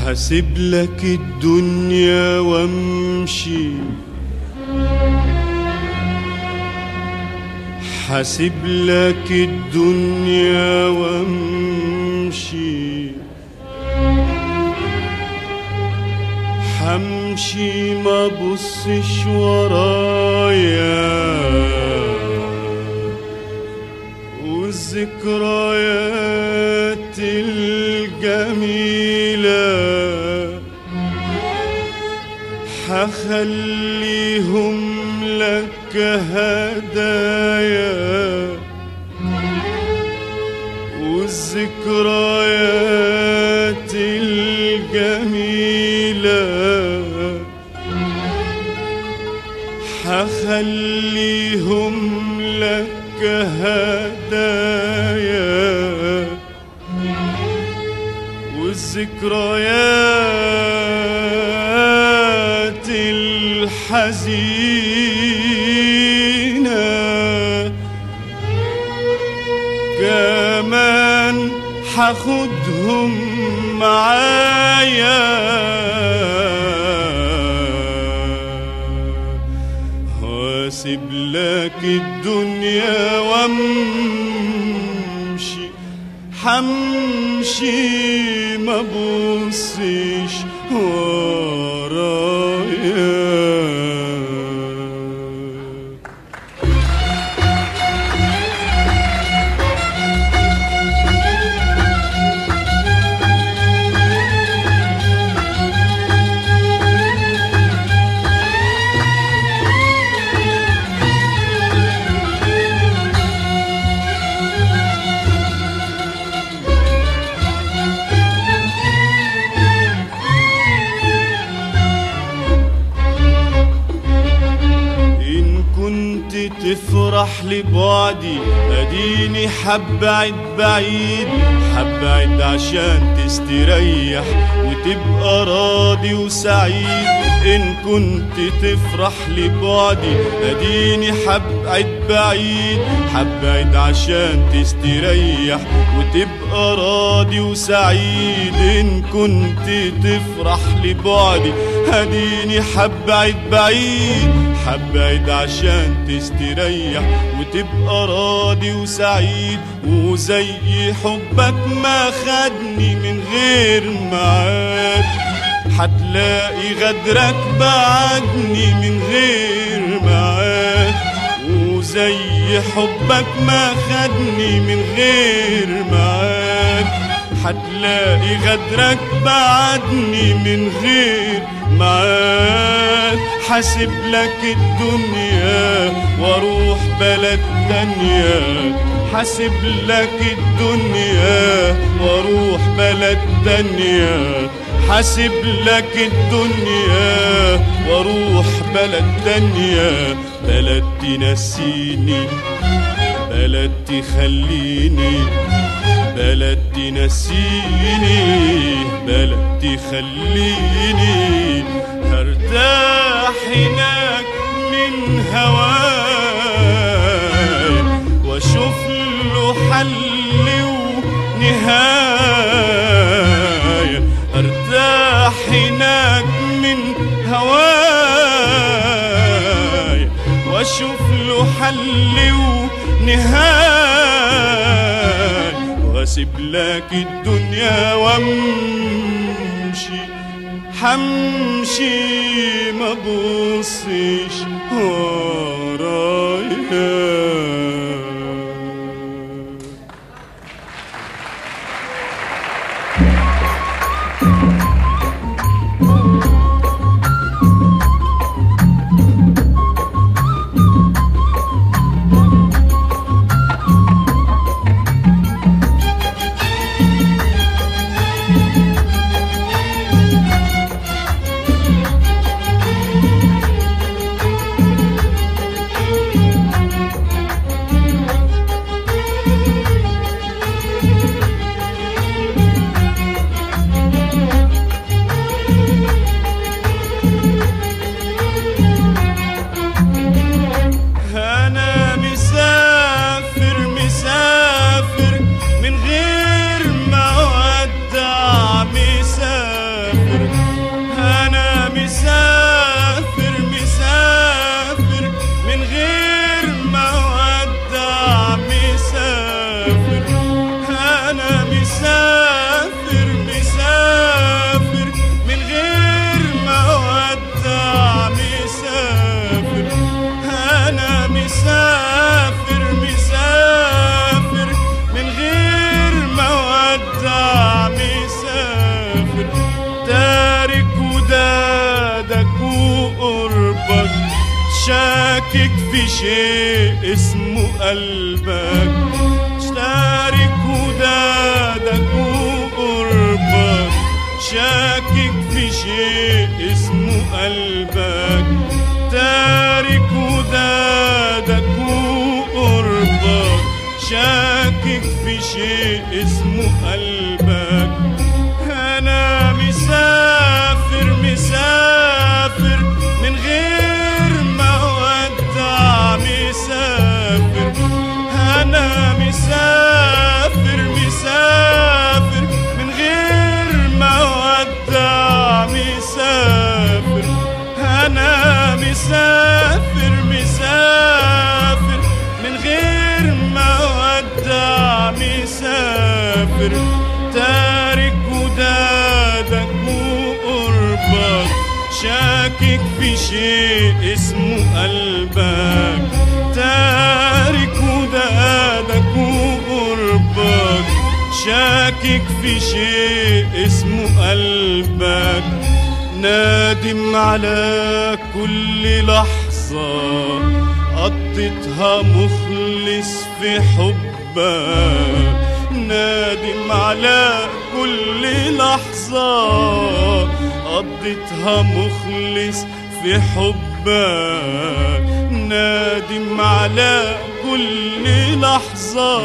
حاسب لك الدنيا وامشي حاسب لك الدنيا وامشي حمشي ما بصش ورايا والذكريات الجميلة حخليهم لك هدايا والذكريات الجميلة حخليهم لك هدايا والذكريات الحزينة كمان حاخدهم معايا واسيب لك الدنيا وامشي حمشي ما بصش ورايا إن كنت تفرح لبعدي أديني حبعد بعيد حبعد عشان تستريح وتبقى راضي وسعيد إن كنت تفرح لبعدي أديني حبعد بعيد حبعد عشان تستريح وتبقى راضي وسعيد إن كنت تفرح لبعدي أديني حبعد بعيد حبعد عشان تستريح وتبقى راضي وسعيد وزي حبك ما خدني من غير معاد هتلاقي غدرك بعدني من غير معاد وزي حبك ما خدني من غير معاد هتلاقي غدرك بعدني من غير معاد حاسب لك الدنيا واروح بلد تانية حاسب لك الدنيا واروح بلد تانية حاسب لك الدنيا واروح بلد تانية بلد تنسيني بلد تخليني بلد تنسيني بلد تخليني هرتاح هناك من هواي واشوف له حل ونهاية ارتاح هناك من هواي واشوف له حل ونهاية واسيب لك الدنيا وامشي حمشي ما بصش ورايا شاكك في شيء اسمه قلبك شارك ودادك وقربك شاكك في شيء اسمه قلبك تارك ودادك وقربك شاكك في شيء اسمه قلبك انا مسافر مسافر من غير ما ودع مسافر انا مسافر مسافر من غير ما ودع مسافر انا مسافر مسافر من غير ما ودع مسافر تارك ودادك وقربك شاكك في شيء اسمه قلبك تارك ودادك وقربك شاكك في شيء اسمه قلبك نادم على كل لحظة قضيتها مخلص في حبك نادم على كل لحظة قضيتها مخلص في حبك نادم على كل لحظة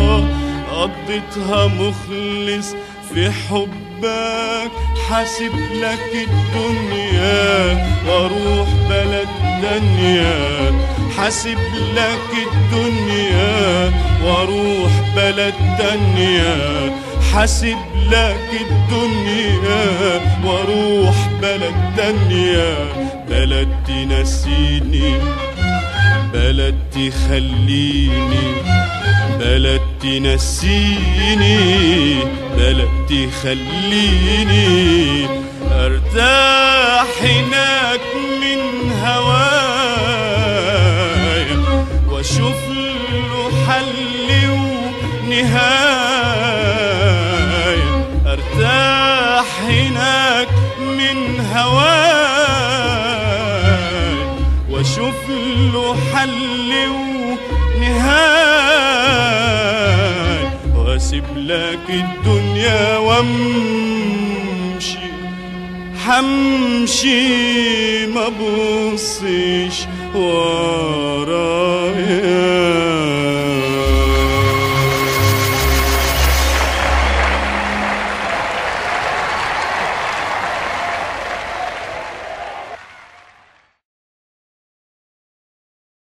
قضيتها مخلص في حبك حاسب لك الدنيا واروح بلد دنيا حاسب لك الدنيا واروح بلد دنيا حاسب لك الدنيا واروح بلد دنيا بلد تنسيني بلد تخليني بلد تنسيني بلد تخليني ارتاح هناك من هوايا واشوف له حل ونهاية ارتاح هناك من هوايا واشوف له حل ونهاية واسيب لك الدنيا وامشي حمشي ما بصش ورايا